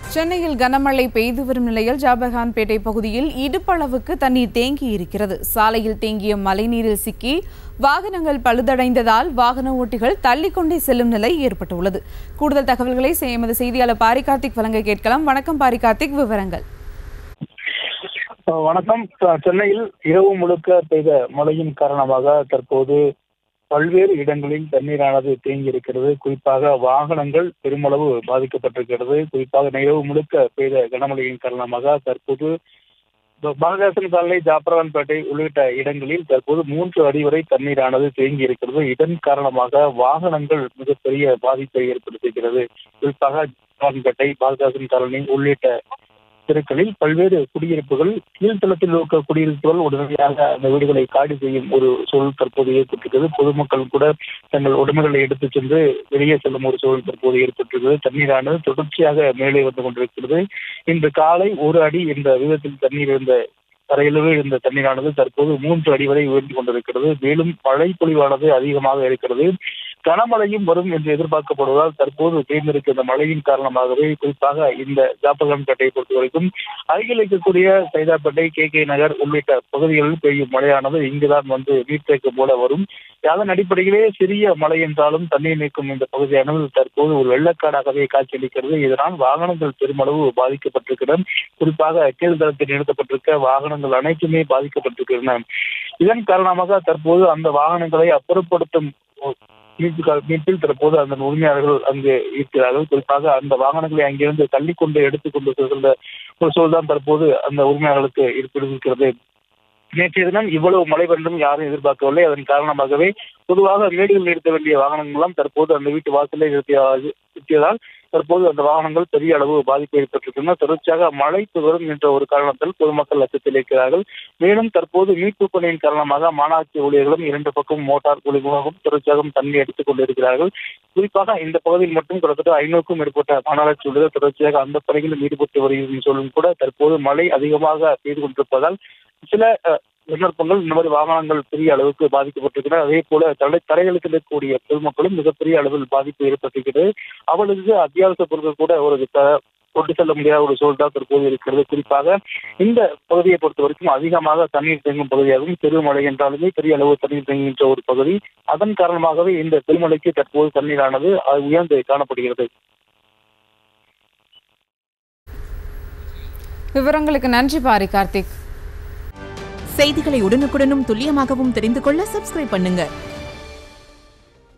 சென்னையில் கனமழை பெய்து வரும் நிலையில் ஜாபகான்பேட்டை பகுதியில் இடுப்பளவுக்கு தண்ணீர் தேங்கி இருக்கிறது சாலையில் தேங்கிய மழைநீரில் சிக்கி வாகனங்கள் பழுதடைந்ததால் வாகன ஓட்டிகள் தள்ளிக்கொண்டே செல்லும் நிலை ஏற்பட்டுள்ளது கூடுதல் தகவல்களை எமது செய்தியாளர் பாரி கார்த்திக் வழங்க கேட்கலாம் வணக்கம் பாரி கார்த்திக் விவரங்கள் அஹ் வணக்கம் அஹ் சென்னையில் இரவு முழுக்க பெய்த மழையின் காரணமாக தற்போது பல்வேறு இடங்களில் தண்ணீரானது தேங்கி இருக்கிறது குறிப்பாக வாகனங்கள் பெருமளவு பாதிக்கப்பட்டிருக்கிறது குறிப்பாக இரவு முழுக்க பெய்த கனமழையின் காரணமாக தற்போது ப- பாரதிதாசன் சாலை ஜாப்பரவான்பேட்டை உள்ளிட்ட இடங்களில் தற்போது மூன்று அடி வரை தண்ணீரானது தேங்கி இருக்கிறது இதன் காரணமாக வாகனங்கள் மிகப்பெரிய பாதிப்பை ஏற்படுத்துகிறது குறிப்பாக ஜாப்பரவான்பேட்டை பாரதிதாசன் காலனி உள்ளிட்ட தெருக்களில் பல்வேறு குடியிருப்புகள் கீழ்த்தளத்தில் இருக்க குடியிருப்புகள் உடனடியாக அந்த வீடுகளை காலி செய்யும் ஒரு சூழல் தற்போது ஏற்பட்டிருக்கிறது பொதுமக்கள் கூட தங்கள் உடைமைகளை எடுத்துச் சென்று வெளியே செல்லும் ஒரு சூழல் தற்போது ஏற்பட்டிருக்கிறது தண்ணீரானது தொடர்ச்சியாக மேலே வந்து கொண்டிருக்கிறது இன்று காலை ஒரு அடி என்ற விதத்தில் தண்ணீர் இருந்த கரையிலவே இருந்த தண்ணீரானது தற்போது மூன்று அடி வரை உயர்ந்து கொண்டிருக்கிறது மேலும் மழை பொழிவானது அதிகமாக இருக்கிறது கனமழையும் வரும் என்று எதிர்பார்க்கப்படுவதால் தற்போது பெய்திருக்கிற இந்த மழையின் காரணமாகவே குறிப்பாக இந்த ஜாப்பகம்பேட்டையை பொறுத்த வரைக்கும் அருகில் இருக்கக்கூடிய சைதாப்பேட்டை கே கே நகர் உள்ளிட்ட பகுதிகளில் பெய்யும் மழையானது இங்குதான் வந்து நீர்த்தேக்கம் போல வரும் அதன் அடிப்படையிலே சிறிய மழை என்றாலும் தண்ணீர் நீக்கும் இந்த பகுதியானது தற்போது ஒரு வெள்ளக்காடாகவே காட்சியளிக்கிறது இதனால் வாகனங்கள் பெருமளவு பாதிக்கப்பட்டிருக்கின்றன குறிப்பாக கீழ்தளத்தில் நிறுத்தப்பட்டிருக்க வாகனங்கள் அனைத்துமே பாதிக்கப்பட்டிருக்கின்றன இதன் காரணமாக தற்போது அந்த வாகனங்களை அப்புறப்படுத்தும் மீட்பு கா- மீட்பில் தற்போது அந்த உரிமையாளர்கள் அங்கு இருக்கிறார்கள் குறிப்பாக அந்த வாகனங்களை அங்கிருந்து தள்ளிக்கொண்டு எடுத்துக்கொண்டு செல்கின்ற ஒரு சூழல் தான் தற்போது அந்த உரிமையாளர்களுக்கு இருக்கிறது நேற்றைய தினம் இவ்வளவு மழை வெள்ளம் யாரும் எதிர்பார்க்கவில்லை அதன் காரணமாகவே பொதுவாக மேடுகள் நிறுத்த வேண்டிய வாகனங்கள் எல்லாம் தற்போது அந்த வீட்டு வாசலை நிறுத்திய நிறுத்தியதால் தற்போது அந்த வாகனங்கள் பெரிய அளவு பாதிப்பு ஏற்பட்டிருக்கின்றன தொடர்ச்சியாக மழை வரும் என்ற ஒரு காரணத்தால் பொதுமக்கள் அச்சத்தில் இருக்கிறார்கள் மேலும் தற்போது மீட்பு பணியின் காரணமாக மாநகராட்சி ஊழியர்களும் இரண்டு பக்கம் மோட்டார் குழுவாகவும் தொடர்ச்சியாக தண்ணி அடித்துக் கொண்டிருக்கிறார்கள் குறிப்பாக இந்த பகுதியில் மட்டும் கிட்டத்தட்ட ஐநூறுக்கும் மேற்பட்ட மாநகராட்சி ஊழியர்கள் தொடர்ச்சியாக அந்த பணிகளில் ஈடுபட்டு வருகிறதும் சொல்லும் கூட தற்போது மழை அதிகமாக பெய்து கொண்டிருப்பதால் சில அஹ், சந்தர்ப்பங்கள் இந்த மாதிரி வாகனங்கள் பெரிய அளவுக்கு பாதிக்கப்பட்டிருக்கின்றன அதே போல தடை தடைகளுக்கு இருக்கக்கூடிய பொதுமக்களும் மிகப்பெரிய அளவில் பாதிப்பு ஏற்பட்டிருக்கிறது அவர்களுக்கு அத்தியாவசிய பொருட்கள் கூட ஒரு த- கொண்டு செல்ல முடியாத ஒரு சூழல் தான் தற்போது இருக்கிறது குறிப்பாக இந்த பகுதியை பொறுத்த வரைக்கும் அதிகமாக தண்ணீர் தேங்கும் பகுதியாகவும் பெருமழை என்றாலுமே பெரிய அளவு தண்ணீர் தேங்குகின்ற ஒரு பகுதி அதன் காரணமாகவே இந்த பெருமழைக்கு தற்போது தண்ணீரானது அஹ், உயர்ந்து காணப்படுகிறது விவரங்களுக்கு நன்றி பாரி கார்த்திக் செய்திகளை உடனுக்குடனும் துல்லியமாகவும் தெரிந்து கொள்ள சப்ஸ்கிரைப் பண்ணுங்க